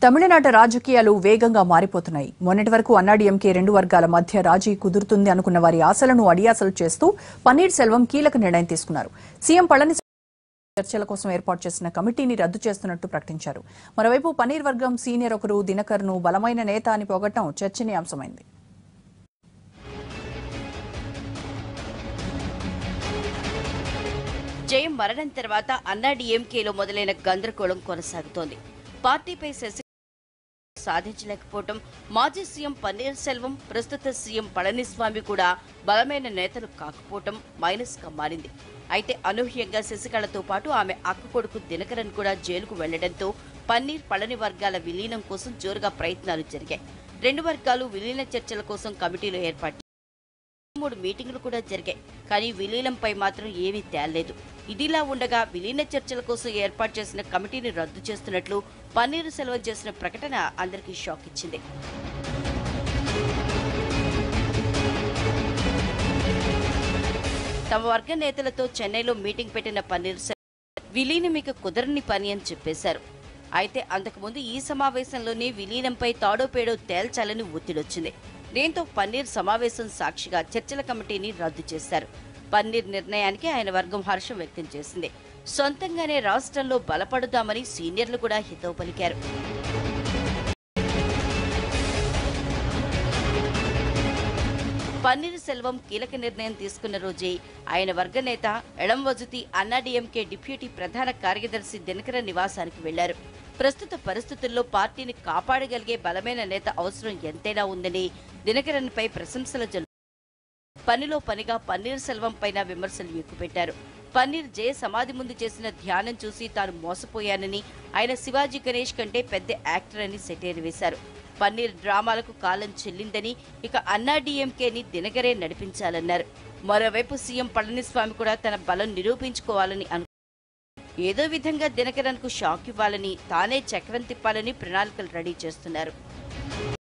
తమిళనాట రాజకీయాలు వేగంగా మారిపోతున్నాయి మొన్నటి వరకు అన్నాడీఎంకే రెండు వర్గాల మధ్య రాజీ కుదురుతుంది అనుకున్న వారి ఆశలను అడియాసలు చేస్తూ పన్నీర్ సెల్వం కీలక నిర్ణయం తీసుకున్నారు సీఎం పళనిస్వామి చర్చల కోసం ఏర్పాటు చేసిన కమిటీని రద్దు చేస్తున్నట్టు ప్రకటించారు మరోవైపు పన్నీర్ వర్గం సీనియర్ ఒకరు దినకర్ను బలమైన నేత అని పొగట్టం చర్చనీయాంశమైంది జయం మరణం తర్వాత అన్నాడీఎంకేలో మొదలైన గందరగోళం కొనసాగుతోంది పార్టీపై శశి సాధించలేకపోవటం మాజీ సీఎం పన్నీర్ సెల్వం ప్రస్తుత సీఎం పళనిస్వామి కూడా బలమైన నేతలు కాకపోవటం మైనస్ గా మారింది అయితే అనూహ్యంగా శశికళతో పాటు ఆమె అక్క కొడుకు దినకరన్ కూడా జైలుకు వెళ్లడంతో పన్నీర్ పళని వర్గాల విలీనం కోసం జోరుగా ప్రయత్నాలు జరిగాయి రెండు వర్గాలు విలీన చర్చల కోసం కమిటీలు ఏర్పాటు మూడు మీటింగులు కూడా జరిగాయి కానీ విలీనంపై మాత్రం ఏమీ తేలలేదు ఇదిలా ఉండగా విలీన చర్చల కోసం ఏర్పాటు చేసిన కమిటీని రద్దు చేస్తున్నట్లు పన్నీరు సెలవు చేసిన ప్రకటన అందరికీ షాక్ ఇచ్చింది తమ వర్గ నేతలతో చెన్నైలో మీటింగ్ పెట్టిన పన్నీర్ సెల్వం విలీనం ఇక కుదరని పని అని చెప్పేశారు అయితే అంతకుముందు ఈ సమావేశంలోనే విలీనంపై తాడో పేడో తేల్చాలని ఒత్తిడొచ్చింది దీంతో పన్నీర్ సమావేశం సాక్షిగా చర్చల కమిటీని రద్దు చేశారు పన్నీర్ నిర్ణయానికి ఆయన వర్గం హర్షం వ్యక్తం చేసింది సొంతంగానే రాష్ట్రంలో బలపడుదామని సీనియర్లు కూడా హితవు పలికారు పన్నీర్ సెల్వం కీలక నిర్ణయం తీసుకున్న రోజే ఆయన వర్గ నేత ఎడం వజుతి అన్నాడీఎంకే డిప్యూటీ ప్రధాన కార్యదర్శి దినకర నివాసానికి వెళ్లారు ప్రస్తుత పరిస్థితుల్లో పార్టీని కాపాడగలిగే బలమైన నేత అవసరం ఎంతైనా ఉందని దినకరన్పై ప్రశంసలు జల్లు పనిలో పనిగా పన్నీర్ సెల్వం పైన విమర్శలు ఎక్కుపెట్టారు పన్నీర్ జయ సమాధి ముందు చేసిన ధ్యానం చూసి తాను మోసపోయానని ఆయన శివాజీ గణేష్ కంటే పెద్ద యాక్టర్ అని సెటేరు వేశారు పన్నీర్ డ్రామాలకు కాలం చెల్లిందని ఇక అన్నా డీఎంకేని దినగరే నడిపించాలన్నారు మరోవైపు సీఎం పళనిస్వామి కూడా తన బలం నిరూపించుకోవాలని అను ఏదో విధంగా దినకరన్కు షాక్ ఇవ్వాలని తానే చక్రం తిప్పాలని ప్రణాళికలు రెడీ చేస్తున్నారు